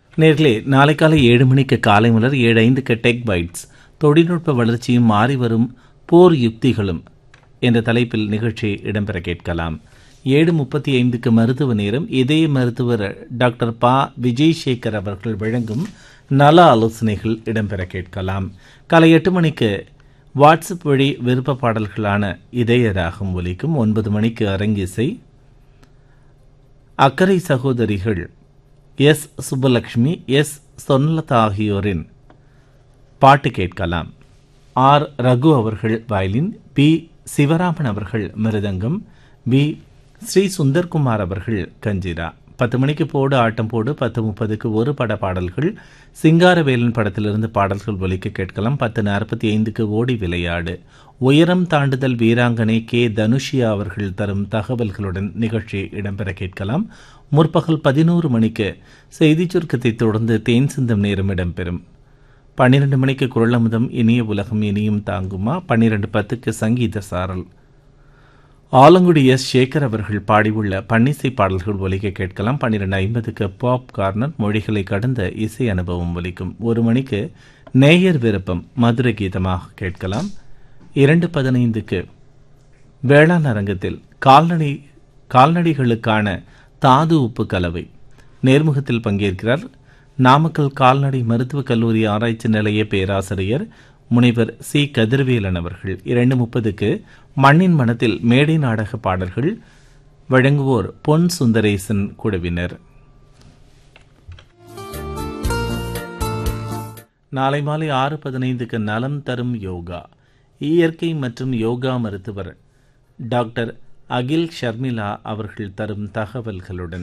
நேர்களே நாளை காலை ஏழு மணிக்கு காலை மலர் ஏழு ஐந்துக்கு டெக் பைட்ஸ் தொழில்நுட்ப வளர்ச்சியும் மாறி வரும் போர் யுக்திகளும் என்ற தலைப்பில் நிகழ்ச்சி இடம்பெற கேட்கலாம் ஏழு முப்பத்தி ஐந்துக்கு மருத்துவ நேரம் இதய மருத்துவர் டாக்டர் பா விஜய் சேகர் அவர்கள் வழங்கும் நல ஆலோசனைகள் இடம்பெற கேட்கலாம் காலை எட்டு மணிக்கு வாட்ஸ்அப் வழி விருப்ப பாடல்களான இதய ராகம் ஒலிக்கும் ஒன்பது மணிக்கு அரங்கிசை அக்கறை சகோதரிகள் எஸ் சுப்பலட்சுமி எஸ் சொன்னலதா ஆகியோரின் பாட்டு கேட்கலாம் ஆர் ரகு அவர்கள் வயலின் பி சிவராமன் அவர்கள் மிருதங்கம் பி ஸ்ரீ சுந்தர்குமார் அவர்கள் கஞ்சிரா பத்து மணிக்கு போடு ஆட்டம் போடு பத்து முப்பதுக்கு ஒரு பட பாடல்கள் சிங்காரவேலன் படத்திலிருந்து பாடல்கள் ஒலிக்க கேட்கலாம் பத்து நாற்பத்தி ஐந்துக்கு ஓடி விளையாடு உயரம் தாண்டுதல் வீராங்கனை கே தனுஷியா அவர்கள் தரும் தகவல்களுடன் நிகழ்ச்சி இடம்பெற கேட்கலாம் முற்பகல் பதினோரு மணிக்கு செய்திச் சுருக்கத்தை தொடர்ந்து தேன் சிந்தும் நேரம் இடம்பெறும் பன்னிரண்டு மணிக்கு குரலமுதம் இனிய உலகம் இனியும் தாங்குமா பன்னிரண்டு பத்துக்கு சங்கீத சாரல் ஆலங்குடி எஸ் சேகர் அவர்கள் பாடியுள்ள பன்னிசை பாடல்கள் ஒலிக்க கேட்கலாம் பன்னிரண்டு ஐம்பதுக்கு பாப் கார்னர் மொழிகளை கடந்த இசை அனுபவம் ஒலிக்கும் ஒரு மணிக்கு நேயர் விருப்பம் மதுரை கீதமாக கேட்கலாம் இரண்டு பதினைந்துக்கு வேளாண் அரங்கத்தில் கால்நடை கால்நடைகளுக்கான தாது உப்பு கலவை நேர்முகத்தில் பங்கேற்கிறார் நாமக்கல் கால்நடை மருத்துவக் கல்லூரி ஆராய்ச்சி நிலைய பேராசிரியர் முனைவர் சி கதிர்வேலன் அவர்கள் இரண்டு முப்பதுக்கு மண்ணின் மனத்தில் மேடை நாடக பாடல்கள் வழங்குவோர் பொன் சுந்தரேசன் குழுவினர் நாளை மாலை ஆறு பதினைந்துக்கு நலம் தரும் யோகா இயற்கை மற்றும் யோகா மருத்துவர் டாக்டர் அகில் ஷர்மிளா அவர்கள் தரும் தகவல்களுடன்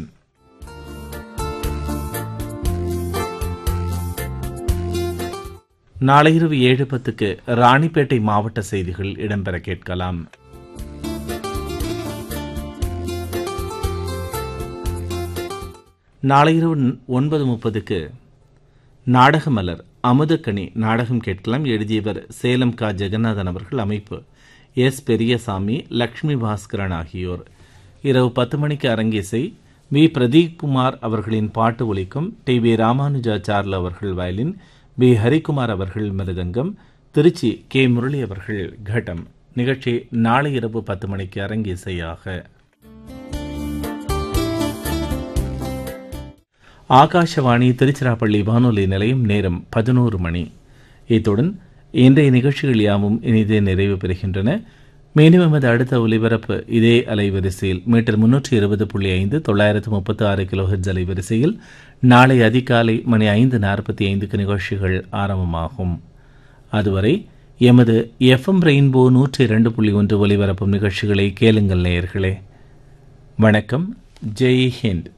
நாளை இரவு ஏழு பத்துக்கு ராணிப்பேட்டை மாவட்ட செய்திகள் இடம்பெற கேட்கலாம் நாளை இரவு ஒன்பது முப்பதுக்கு நாடகமலர் அமுதக்கணி நாடகம் கேட்கலாம் எழுதியவர் சேலம் கா ஜெகநாதன் அவர்கள் அமைப்பு எஸ் பெரியசாமி லக்ஷ்மி பாஸ்கரன் ஆகியோர் இரவு பத்து மணிக்கு அரங்கேசை வி பிரதீப் குமார் அவர்களின் பாட்டு ஒலிக்கும் டி வி ராமானுஜாச்சார்ல அவர்கள் வயலின் பி ஹரிகுமார் அவர்கள் மிருதங்கம் திருச்சி கே முரளி அவர்கள் கட்டம் நிகழ்ச்சி நாளை இரவு பத்து மணிக்கு அரங்கேசையாக ஆகாஷவாணி திருச்சிராப்பள்ளி வானொலி நிலையம் நேரம் பதினோரு மணி இத்துடன் இன்றைய நிகழ்ச்சிகள் யாவும் இனிதே நிறைவு பெறுகின்றன மீண்டும் எமது அடுத்த ஒலிபரப்பு இதே அலைவரிசையில் மீட்டர் முன்னூற்றி இருபது புள்ளி ஐந்து தொள்ளாயிரத்து முப்பத்தி ஆறு கிலோஹெட்ஸ் அலைவரிசையில் நாளை அதிகாலை மணி ஐந்து நாற்பத்தி ஐந்துக்கு நிகழ்ச்சிகள் ஆரம்பமாகும் அதுவரை எமது எஃப்எம் ரெயின்போ நூற்றி இரண்டு புள்ளி ஒன்று ஒலிபரப்பும் நிகழ்ச்சிகளை கேளுங்கள் நேயர்களே வணக்கம் ஜெய் ஹிந்த்